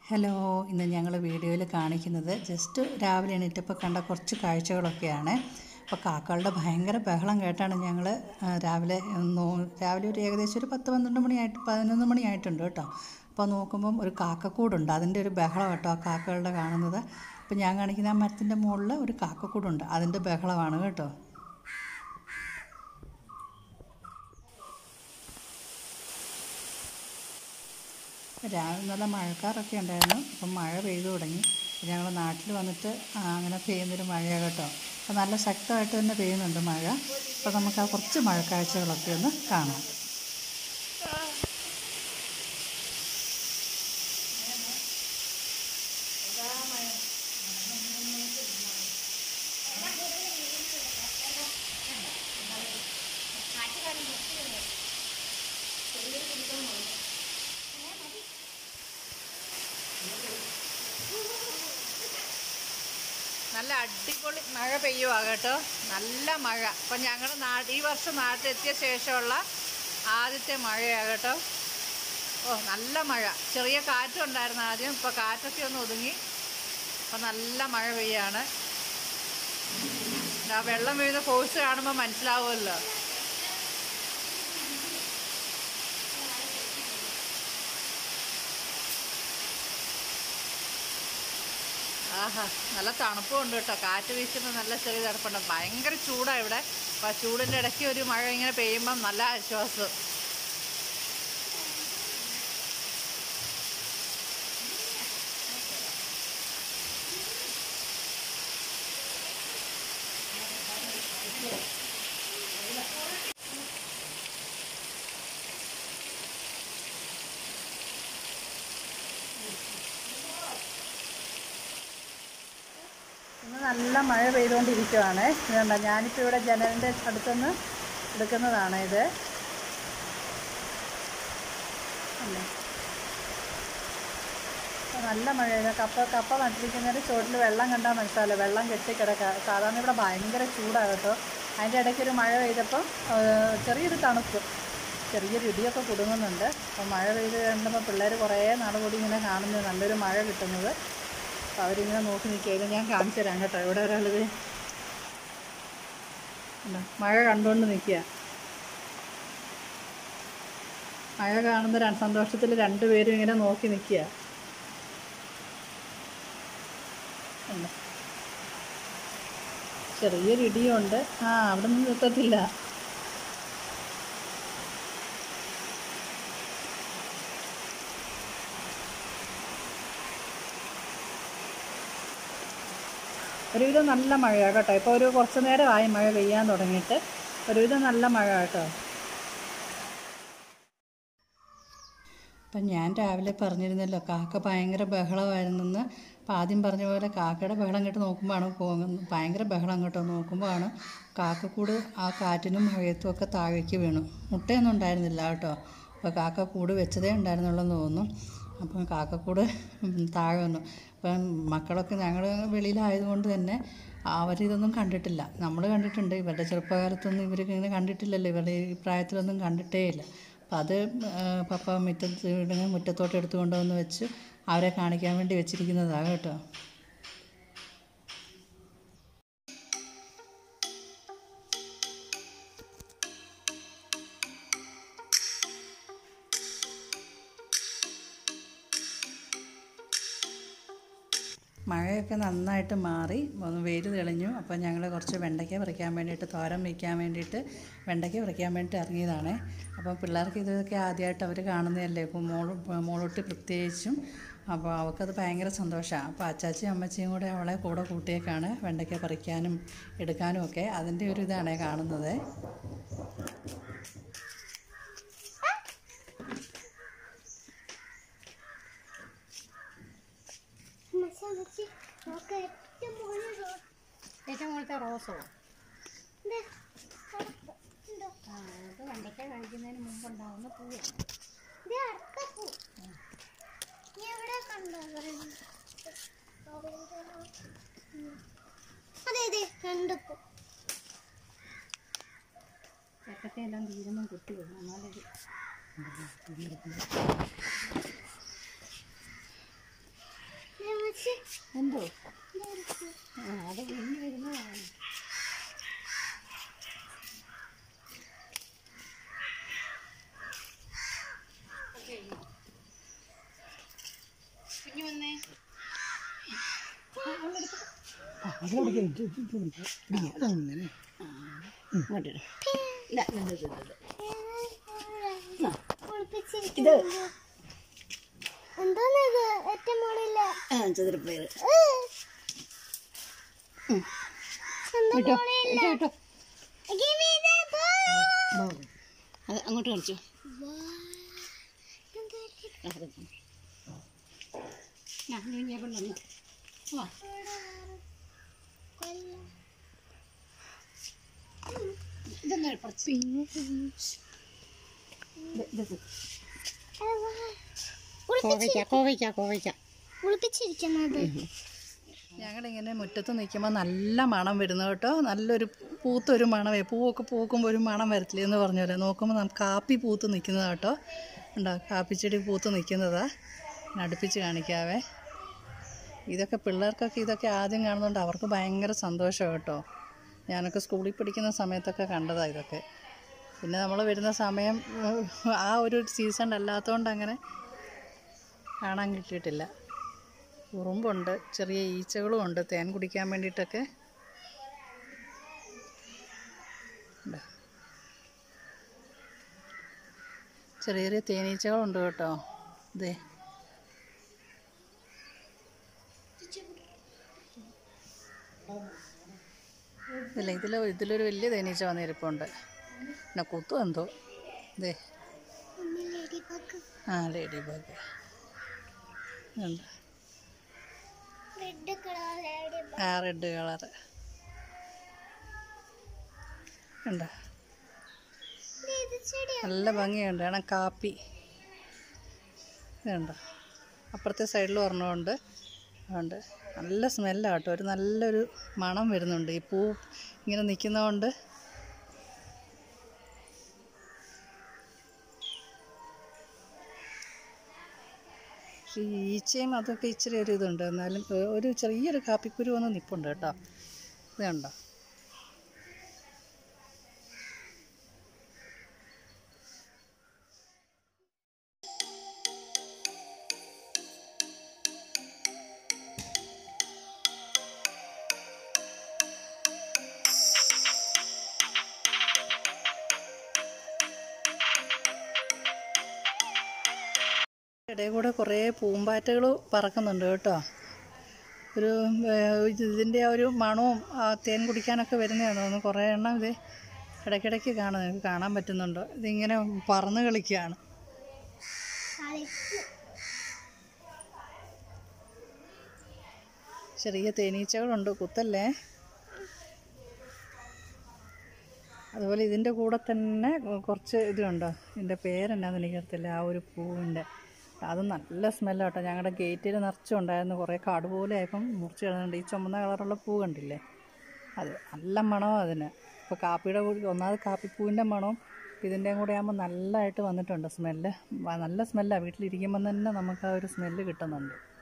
Hello ഇന്ന് ഞങ്ങൾ വീഡിയോയിൽ കാണിക്കുന്നത് ജസ്റ്റ് രാവിലെ എണീറ്റപ്പോൾ കണ്ട കുറച്ച് കാഴ്ചകളൊക്കെയാണ് അപ്പോൾ കാക്കകളുടെ ഭയങ്കര ബഹളം കേട്ടാണ് ഞങ്ങൾ രാവിലെ നോ രാവിലെ ഒരു ഏകദേശം ഒരു പത്ത് പന്ത്രണ്ട് മണിയായിട്ട് പതിനൊന്ന് മണിയായിട്ടുണ്ട് കേട്ടോ അപ്പോൾ നോക്കുമ്പം ഒരു കാക്കക്കൂടുണ്ട് അതിൻ്റെ ഒരു ബഹളം കേട്ടോ ആ കാക്കകളുടെ കാണുന്നത് അപ്പോൾ ഞാൻ കാണിക്കുന്ന ആ മരത്തിൻ്റെ മുകളിൽ ഒരു കാക്കക്കൂടുണ്ട് അതിൻ്റെ ബഹളമാണ് കേട്ടോ രാവിലെ നല്ല മഴക്കാറൊക്കെ ഉണ്ടായിരുന്നു അപ്പം മഴ പെയ്തു തുടങ്ങി ഞങ്ങൾ നാട്ടിൽ വന്നിട്ട് ആ, അങ്ങനെ പെയ്യുന്നൊരു മഴയാണ് കേട്ടോ അപ്പോൾ നല്ല ശക്തമായിട്ട് തന്നെ പെയ്യുന്നുണ്ട് മഴ അപ്പോൾ നമുക്ക് ആ കുറച്ച് മഴക്കാഴ്ചകളൊക്കെ ഒന്ന് കാണാം നല്ല അടിപൊളി മഴ പെയ്യുവാ കേട്ടോ നല്ല മഴ അപ്പം ഞങ്ങൾ നാട് ഈ വർഷം നാട്ടിലെത്തിയ ശേഷമുള്ള ആദ്യത്തെ മഴയാണ് കേട്ടോ ഓ നല്ല മഴ ചെറിയ കാറ്റുണ്ടായിരുന്നു ആദ്യം ഇപ്പോൾ കാറ്റൊക്കെ ഒന്ന് ഒതുങ്ങി അപ്പം നല്ല മഴ പെയ്യാണ് ആ വെള്ളം വീഴുന്ന ഫോഴ്സ് കാണുമ്പോൾ മനസ്സിലാവുമല്ലോ ആഹാ നല്ല തണുപ്പും ഉണ്ട് കേട്ടോ കാറ്റ് വീശുമ്പോൾ നല്ല ചെറിയ തണുപ്പുണ്ട് ഭയങ്കര ചൂടാണ് ഇവിടെ അപ്പോൾ ആ ചൂടിൻ്റെ ഇടയ്ക്ക് ഒരു മഴ ഇങ്ങനെ പെയ്യുമ്പം നല്ല ആശ്വാസം ഇന്ന് നല്ല മഴ പെയ്തുകൊണ്ടിരിക്കുവാണ് ഇതുണ്ട ഞാനിപ്പോൾ ഇവിടെ ജനലിൻ്റെ അടുത്തുനിന്ന് എടുക്കുന്നതാണ് ഇത് അല്ലേ അപ്പോൾ നല്ല മഴ ഇത് കപ്പ കപ്പ നട്ടിരിക്കുന്നതിന് ചുവട്ടിൽ വെള്ളം കണ്ടാൽ മനസ്സിലാവില്ല വെള്ളം കെട്ടിക്കിടക്കുക സാധാരണ ഇവിടെ ഭയങ്കര ചൂടാണ് കേട്ടോ അതിൻ്റെ ഇടയ്ക്ക് ഒരു മഴ പെയ്തപ്പോൾ ആ, ചെറിയൊരു തണുപ്പ് ചെറിയൊരു ഇടിയൊക്കെ കുടുങ്ങുന്നുണ്ട് അപ്പോൾ മഴ പെയ്ത് കണ്ടപ്പോൾ പിള്ളേർ കുറേ നാൾ കൂടി ഇങ്ങനെ കാണുന്നത് നല്ലൊരു മഴ കിട്ടുന്നത് അപ്പോൾ അവരിങ്ങനെ നോക്കി നിൽക്കുക ഇത് ഞാൻ കാണിച്ചു തരാം കേട്ടോ ഇവിടെ ഒരാളിത് കണ്ടോ, മഴ കണ്ടുകൊണ്ട് നിൽക്കുക മഴ കാണുന്ന ര- സന്തോഷത്തിൽ രണ്ടുപേരും ഇങ്ങനെ നോക്കി നിൽക്കുക കണ്ടോ. ചെറിയൊരു ഇടിയുണ്ട് ആ അവിടെ നിന്ന് നിർത്തത്തില്ല ഒരുവിധം നല്ല മഴയാണ് കേട്ടോ ഇപ്പോൾ ഒരു കുറച്ച് നേരമായി മഴ പെയ്യാൻ തുടങ്ങിയിട്ട് ഒരുവിധം നല്ല മഴ കേട്ടോ അപ്പം ഞാൻ രാവിലെ പറഞ്ഞിരുന്നല്ലോ കാക്ക ഭയങ്കര ബഹളമായിരുന്നെന്ന് അപ്പം ആദ്യം പറഞ്ഞ പോലെ കാക്കയുടെ ബഹളം കേട്ട് നോക്കുമ്പോഴാണ് പോകുന്നത് ഭയങ്കര ബഹളം കേട്ടോ നോക്കുമ്പോഴാണ് കാക്കക്കൂട് ആ കാറ്റിനും മഴയത്തും ഒക്കെ താഴേക്ക് വീണു മുട്ടയൊന്നും ഉണ്ടായിരുന്നില്ല കേട്ടോ അപ്പോൾ കാക്ക കൂട് വെച്ചതേ ഉണ്ടായിരുന്നുള്ളൂ എന്ന് തോന്നുന്നു അപ്പം കാക്കക്കൂട് ഉം, താഴെ വന്നു അപ്പം മക്കളൊക്കെ ഞങ്ങൾ വെളിയിലായതുകൊണ്ട് തന്നെ അവരിതൊന്നും കണ്ടിട്ടില്ല നമ്മൾ കണ്ടിട്ടുണ്ട് ഇവരുടെ ചെറുപ്പകാലത്തൊന്നും ഇവർ ഇങ്ങനെ കണ്ടിട്ടില്ലല്ലോ ഇവരുടെ ഈ പ്രായത്തിലൊന്നും കണ്ടിട്ടേ ഇല്ല അപ്പം അത് ആ, പപ്പ മുറ്റത്ത് ഇടുന്ന മുറ്റത്തോട്ട് എടുത്തു കൊണ്ടുവന്ന് വെച്ച് അവരെ കാണിക്കാൻ വേണ്ടി വെച്ചിരിക്കുന്നതാണ് കേട്ടോ മഴയൊക്കെ നന്നായിട്ട് മാറി ഒന്ന് വെയിൽ തെളിഞ്ഞു അപ്പോൾ ഞങ്ങൾ കുറച്ച് വെണ്ടയ്ക്ക പറിക്കാൻ വേണ്ടിയിട്ട് തോരൻ വയ്ക്കാൻ വേണ്ടിയിട്ട് വെണ്ടയ്ക്ക പറിക്കാൻ വേണ്ടിയിട്ട് ഇറങ്ങിയതാണ് അപ്പോൾ പിള്ളേർക്ക് ഇതൊക്കെ ആദ്യമായിട്ട് അവർ കാണുന്നതല്ലേ അപ്പോൾ മോള് മോളൊട്ട് പ്രത്യേകിച്ചും അപ്പോൾ അവൾക്കത് ഭയങ്കര സന്തോഷമാണ് അപ്പോൾ അച്ചാച്ചിയും അമ്മച്ചിയും കൂടെ അവളെ കൂടെ കൂട്ടിയേക്കാണ് വെണ്ടയ്ക്ക പറിക്കാനും എടുക്കാനും ഒക്കെ അതിൻ്റെ ഒരു ഇതാണ് കാണുന്നത് ഏറ്റവും കൂടുതൽ റോസോ ആ അത് വെണ്ടയ്ക്ക കഴിക്കുന്നതിന് മുമ്പ് ഉണ്ടാവുന്ന പൂവാണ് അതെ അതെ രണ്ടപ്പൂ ചക്കത്തെ എല്ലാം തീരുമ്പം കുത്തി വിടണം എന്നാലത് എന്തോ ആ അത് വിരിഞ്ഞ് വരുന്നതാണ് കുഞ്ഞു വന്നേ ഇങ്ങോട്ട് ഇട്. ഇതാ, ഇത്, ഇത്, ഇത്, ഇത്. ഇത് എന്തോന്നത് ഏറ്റവും മുകളില് ആ ചതുരപ്പയർ സ്വന്തം കേട്ടോ മുകളില് കേട്ടോ Give me the ball. അത് അങ്ങോട്ട് കാണിച്ചു Wow. ഞാൻ ഞാൻ കൊണ്ടുവന്നു ആ ഇതൊന്നും കുറച്ച് കോവയ്ക്ക കോവയ്ക്ക കോവയ്ക്ക ഒളിപ്പിച്ചിരിക്കുന്നത് ഞങ്ങളിങ്ങനെ മുറ്റത്ത് നിൽക്കുമ്പോൾ നല്ല മണം വരുന്നു കേട്ടോ നല്ലൊരു പൂത്തൊരു മണമേ പൂവൊക്കെ പൂക്കുമ്പോൾ ഒരു മണം വരത്തില്ല എന്ന് പറഞ്ഞ പോലെ നോക്കുമ്പോൾ നമുക്ക് കാപ്പി പൂത്ത് നിൽക്കുന്നത് കേട്ടോ ഉണ്ടോ കാപ്പിച്ചെടി പൂത്ത് നിൽക്കുന്നതാ ഞാൻ അടുപ്പിച്ച് കാണിക്കാവേ ഇതൊക്കെ പിള്ളേർക്കൊക്കെ ഇതൊക്കെ ആദ്യം കാണുന്നതുകൊണ്ട് അവർക്ക് ഭയങ്കര സന്തോഷം കേട്ടോ ഞാനൊക്കെ സ്കൂളിൽ പഠിക്കുന്ന സമയത്തൊക്കെ കണ്ടതാണ് ഇതൊക്കെ പിന്നെ നമ്മൾ വരുന്ന സമയം ഏഹ്, ആ ഒരു സീസൺ അല്ലാത്തതുകൊണ്ട് അങ്ങനെ കാണാൻ കിട്ടിയിട്ടില്ല ഉറുമ്പുണ്ട് ചെറിയ ഈച്ചകളും ഉണ്ട് തേൻ കുടിക്കാൻ വേണ്ടിയിട്ടൊക്കെ ഉണ്ട്. ചെറിയ ചെറിയ തേനീച്ചകളുണ്ട് കേട്ടോ ഇതേ ഇല്ല ഇതിൽ ഇതിലൊരു വലിയ തേനീച്ച വന്നിരിപ്പുണ്ട് പിന്നെ കുത്തും എന്തോ ഇതേ ആ ലേഡി ബഗ് ഉണ്ട് റെഡ് കളർ ആ റെഡ് കളറ് ഉണ്ട് ഇത് ചെടിയാ നല്ല ഭംഗിയുണ്ട് കാരണം കാപ്പി ഇതുണ്ട് അപ്പുറത്തെ സൈഡിൽ ഒരെണ്ണമുണ്ട് അതുകൊണ്ട് നല്ല സ്മെല്ലാണ് കേട്ടോ ഒരു നല്ലൊരു മണം വരുന്നുണ്ട് ഈ പൂ ഇങ്ങനെ നിൽക്കുന്നതുകൊണ്ട് പക്ഷേ ഈ ഈച്ചയും അതൊക്കെ ഇച്ചിരി ഒരു ഇതുണ്ട് എന്നാലും ഒരു ചെറിയൊരു കാപ്പിക്കുരു വന്ന് നിൽപ്പുണ്ട് കേട്ടോ ഇത് കണ്ടോ ഇടയിൽ കൂടെ കുറേ പൂമ്പാറ്റകൾ പറക്കുന്നുണ്ട് കേട്ടോ ഒരു ഏഹ്, ഇതിൻ്റെ ആ ഒരു മണവും ആ തേൻ കുടിക്കാനൊക്കെ വരുന്നതാണ് തോന്നുന്നു കുറേ എണ്ണം ഇത് ഇടയ്ക്കിടയ്ക്ക് കാണാം നിങ്ങൾക്ക് കാണാൻ പറ്റുന്നുണ്ടോ ഇതിങ്ങനെ പറന്ന് കളിക്കുകയാണ് ചെറിയ തേനീച്ചകളുണ്ട് കുത്തല്ലേ അതുപോലെ ഇതിൻ്റെ കൂടെ തന്നെ കുറച്ച് ഇതുണ്ടോ ഇതിൻ്റെ പേരെന്നാന്ന് എനിക്കറിയത്തില്ല ആ ഒരു പൂവിൻ്റെ അത് നല്ല സ്മെല്ലാണ് കേട്ടോ ഞങ്ങളുടെ ഗേറ്റിൽ നിറച്ചുണ്ടായിരുന്നു കുറേ കാട് പോലെ ആയപ്പം മുറിച്ച് കളഞ്ഞിട്ടുണ്ട് ഈ ചുമന്ന കളറുള്ള പൂ കണ്ടില്ലേ അത് നല്ല മണമാണ് അതിന് ഇപ്പോൾ കാപ്പിയുടെ കൂടി ഒന്നാമത് കാപ്പിപ്പൂവിൻ്റെ മണവും ഇതിൻ്റെയും കൂടെ ആകുമ്പോൾ നല്ലതായിട്ട് വന്നിട്ടുണ്ട് സ്മെല്ല് നല്ല സ്മെല്ലാണ് വീട്ടിലിരിക്കുമ്പം തന്നെ നമുക്ക് ആ ഒരു സ്മെല്ല് കിട്ടുന്നുണ്ട്